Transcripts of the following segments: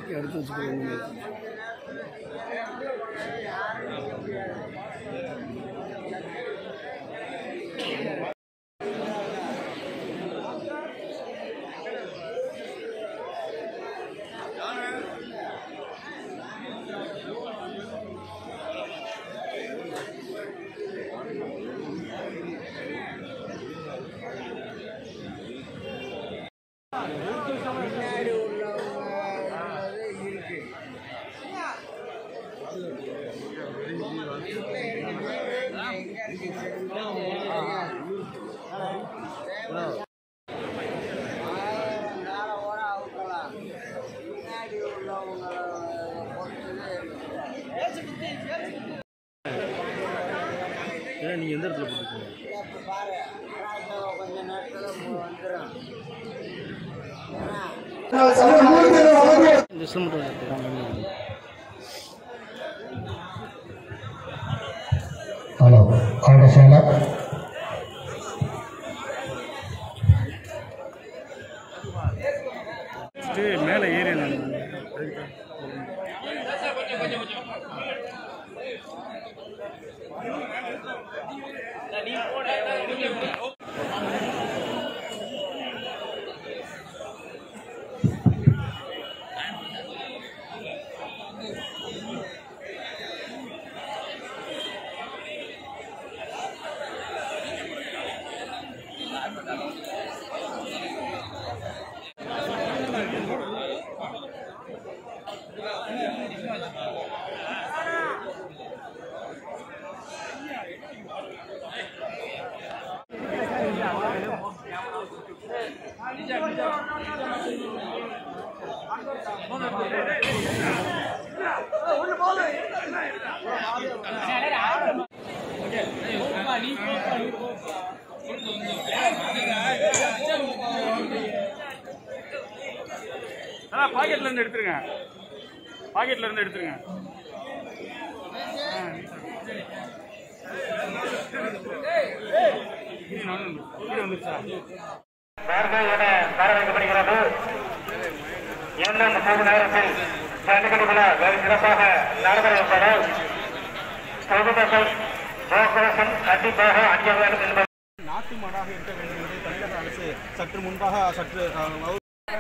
எடுத்து வச்சுக்கிறேன் பின்னாடி உள்ளவங்க இருக்கு ஆயிரம் நேரம் கூட அவுக்கலாம் பின்னாடி உள்ளவங்க பொறுத்தது ஏன்னா நீங்கள் எந்த இடத்துல போட்டுருக்கீங்க இப்போ பாரு ராஜாவை கொஞ்ச நேரத்தில் வந்துடும் ஜஸ்ட் மட்டும் எடுத்துக்கலாம். ஹலோ ஆர்டர் ஃபாலோ ஃபஸ்ட்டு மேலே ஏறி நான் ஆ பாக்கெட்ல இருந்து எடுத்துருங்க பாக்கெட்ல இருந்து எடுத்துருங்க வார்த்தை என தர வைக்கப்படுகிறது இன்னும் சிறிது நேரத்தில் ஜல்லிக்கட்டு விழா வெகு சிறப்பாக நடைபெற இருப்பதால் பொதுமக்கள் போக்குவரத்தும் கண்டிப்பாக அணிய வேண்டும் என்பது நாட்டு மாடாக இருக்க வேண்டும் என்று தமிழக அரசு சற்று முன்பாக சற்று அஹ், வகு-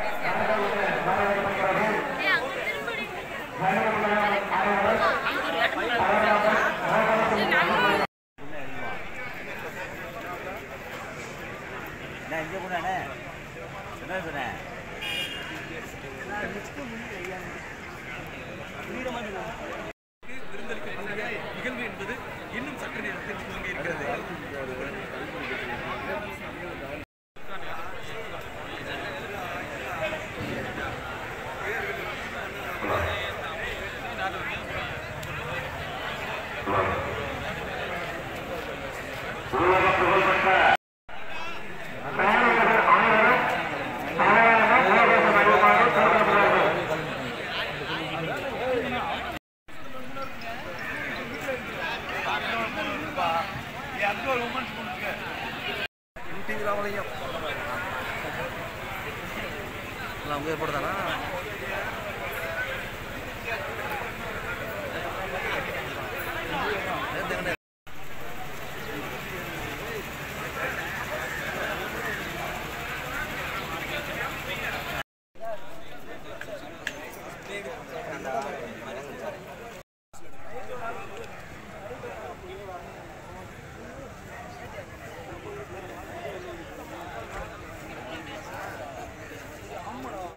அவங்க ஏற்படுத்தானா